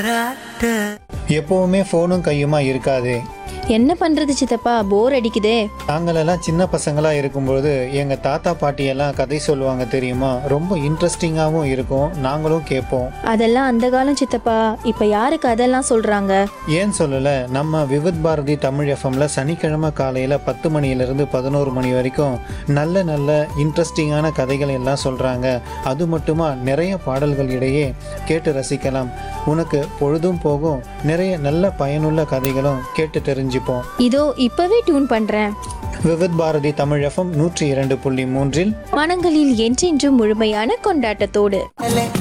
எப்பவுமே ஃபோனும் கையுமா இருக்காதே என்ன பண்றது சித்தப்பா போர் அடிக்குதே நாங்களெல்லாம் சின்ன பசங்களா இருக்கும்பொழுது எங்க தாத்தா பாட்டி எல்லாம் கதை சொல்லுவாங்க தெரியுமா ரொம்ப இன்ட்ரெஸ்டிங்காகவும் இருக்கும் நாங்களும் கேட்போம் அதெல்லாம் அந்த காலம் சித்தப்பா இப்ப யாருக்கு அதெல்லாம் சொல்றாங்க ஏன் சொல்லல நம்ம விவித் பாரதி தமிழ் எஃப்எம்ல சனிக்கிழமை காலையில பத்து மணியிலிருந்து பதினோரு மணி வரைக்கும் நல்ல நல்ல இன்ட்ரெஸ்டிங்கான கதைகள் எல்லாம் சொல்றாங்க அது மட்டுமா நிறைய பாடல்கள் இடையே கேட்டு ரசிக்கலாம் உனக்கு பொழுதும் போகும் நிறைய நல்ல பயனுள்ள கதைகளும் கேட்டு தெரிஞ்சுப்போம் இதோ இப்பவே டியூன் பண்றேன் விவித் பாரதி தமிழ் எஃப்எம் நூற்றி இரண்டு புள்ளி மூன்றில் மனங்களில் என்றென்றும் முழுமையான கொண்டாட்டத்தோடு